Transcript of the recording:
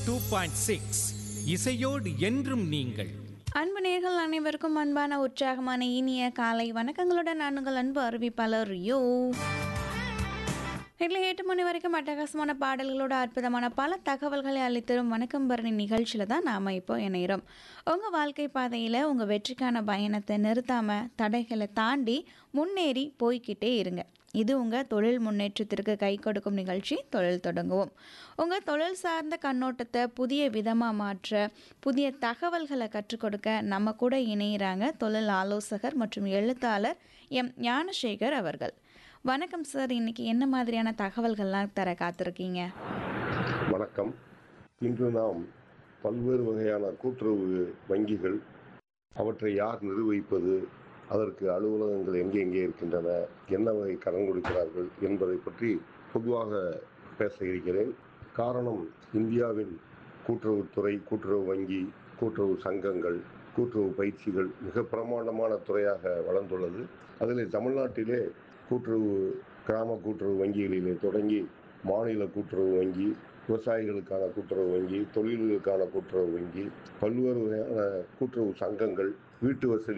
two point six இசையோடு என்றும் நீங்கள் அன்பு நேர்கள் அனைவருக்கும் அன்பான உற்சாகமான இனிய காலை வணக்கங்களுடன் நான் உங்கள் அன்பு அறிவிப்பாளர் யோ இல்லை எட்டு மணி வரைக்கும் அட்டகாசமான பாடல்களோட அற்புதமான பல தகவல்களை அளித்தரும் வணக்கம் பரணி நிகழ்ச்சியில் தான் நாம் இப்போ இணைகிறோம் உங்கள் வாழ்க்கை பாதையில் உங்கள் வெற்றிக்கான பயணத்தை நிறுத்தாமல் தடைகளை தாண்டி முன்னேறி போய்க்கிட்டே இருங்க இது உங்கள் தொழில் முன்னேற்றத்திற்கு கை கொடுக்கும் நிகழ்ச்சி தொழில் தொடங்குவோம் உங்கள் தொழில் சார்ந்த கண்ணோட்டத்தை புதிய விதமாக மாற்ற புதிய தகவல்களை கற்றுக் கொடுக்க நம்ம கூட இணையிறாங்க தொழில் ஆலோசகர் மற்றும் எழுத்தாளர் எம் ஞானசேகர் அவர்கள் வணக்கம் சார் இன்னைக்கு என்ன மாதிரியான தகவல்கள்லாம் தர காத்திருக்கீங்க வணக்கம் இன்று நாம் பல்வேறு வகையான கூட்டுறவு வங்கிகள் அவற்றை யார் நிர்வகிப்பது அதற்கு அலுவலகங்கள் எங்கெங்கே இருக்கின்றன என்ன வகை கடன் கொடுக்கிறார்கள் என்பதை பற்றி பொதுவாக பேச இருக்கிறேன் காரணம் இந்தியாவின் கூட்டுறவுத்துறை கூட்டுறவு வங்கி கூட்டுறவு சங்கங்கள் கூட்டுறவு பயிற்சிகள் மிக பிரமாண்டமான துறையாக வளர்ந்துள்ளது அதில் தமிழ்நாட்டிலே கூட்டுறவு கிராம கூட்டுறவு வங்கிகளிலே தொடங்கி மாநில கூட்டுறவு வங்கி விவசாயிகளுக்கான கூட்டுறவு வங்கி தொழில்களுக்கான கூட்டுறவு வங்கி பல்வேறு வகையான கூட்டுறவு சங்கங்கள் வீட்டு வசதி